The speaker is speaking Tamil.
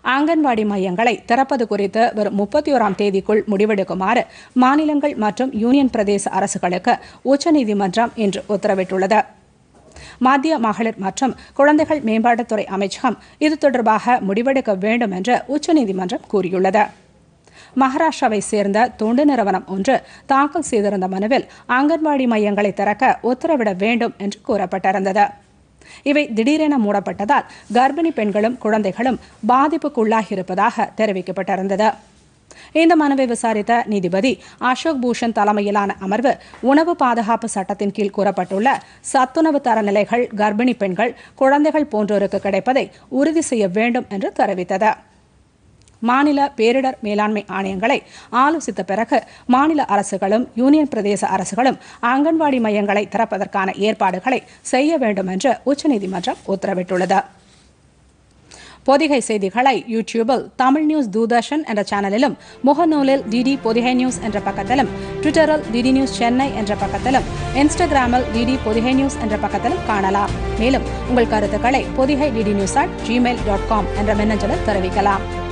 அங்கன்வாடி மையங்களை திறப்பது குறித்து வரும் முப்பத்தி ஓராம் தேதிக்குள் முடிவெடுக்குமாறு மாநிலங்கள் மற்றும் யூனியன் பிரதேச அரசுகளுக்கு உச்சநீதிமன்றம் இன்று உத்தரவிட்டுள்ளது மத்திய மகளிர் மற்றும் குழந்தைகள் மேம்பாட்டுத்துறை அமைச்சகம் இது தொடர்பாக முடிவெடுக்க வேண்டும் என்று உச்சநீதிமன்றம் கூறியுள்ளது மகாராஷ்டிராவை சேர்ந்த தொண்டு நிறுவனம் ஒன்று தாக்கல் செய்திருந்த மனுவில் அங்கன்வாடி மையங்களை திறக்க உத்தரவிட வேண்டும் என்று கூறப்பட்டிருந்தது இவை திடீரென மூடப்பட்டதால் கர்ப்பிணி பெண்களும் குழந்தைகளும் பாதிப்புக்குள்ளாகியிருப்பதாக தெரிவிக்கப்பட்டிருந்தது இந்த மனுவை விசாரித்த நீதிபதி அசோக் பூஷன் தலைமையிலான அமர்வு உணவு பாதுகாப்பு சட்டத்தின் கீழ் கூறப்பட்டுள்ள சத்துணவு தரநிலைகள் கர்ப்பிணி பெண்கள் குழந்தைகள் போன்றோருக்கு கிடைப்பதை உறுதி செய்ய வேண்டும் என்று தெரிவித்தது மாநில பேரிடர் மேலாண்மை ஆணையங்களை ஆலோசித்த பிறகு மாநில அரசுகளும் யூனியன் பிரதேச அரசுகளும் அங்கன்வாடி மையங்களை திறப்பதற்கான ஏற்பாடுகளை செய்ய வேண்டும் என்று உச்சநீதிமன்றம் உத்தரவிட்டுள்ளது பொதிகை செய்திகளை யூடியூபில் தமிழ் நியூஸ் தூர்தர்ஷன் என்ற சேனலிலும் முகநூலில் டிடி பொதிகை நியூஸ் என்ற பக்கத்திலும் ட்விட்டரில் டிடி நியூஸ் சென்னை என்ற பக்கத்திலும் இன்ஸ்டாகிராமில் டிடி பொதிகை நியூஸ் என்ற பக்கத்திலும் காணலாம் மேலும் உங்கள் கருத்துக்களை Podhigai DD news at Gmail dot com என்ற மின்னஞ்சலில் தெரிவிக்கலாம்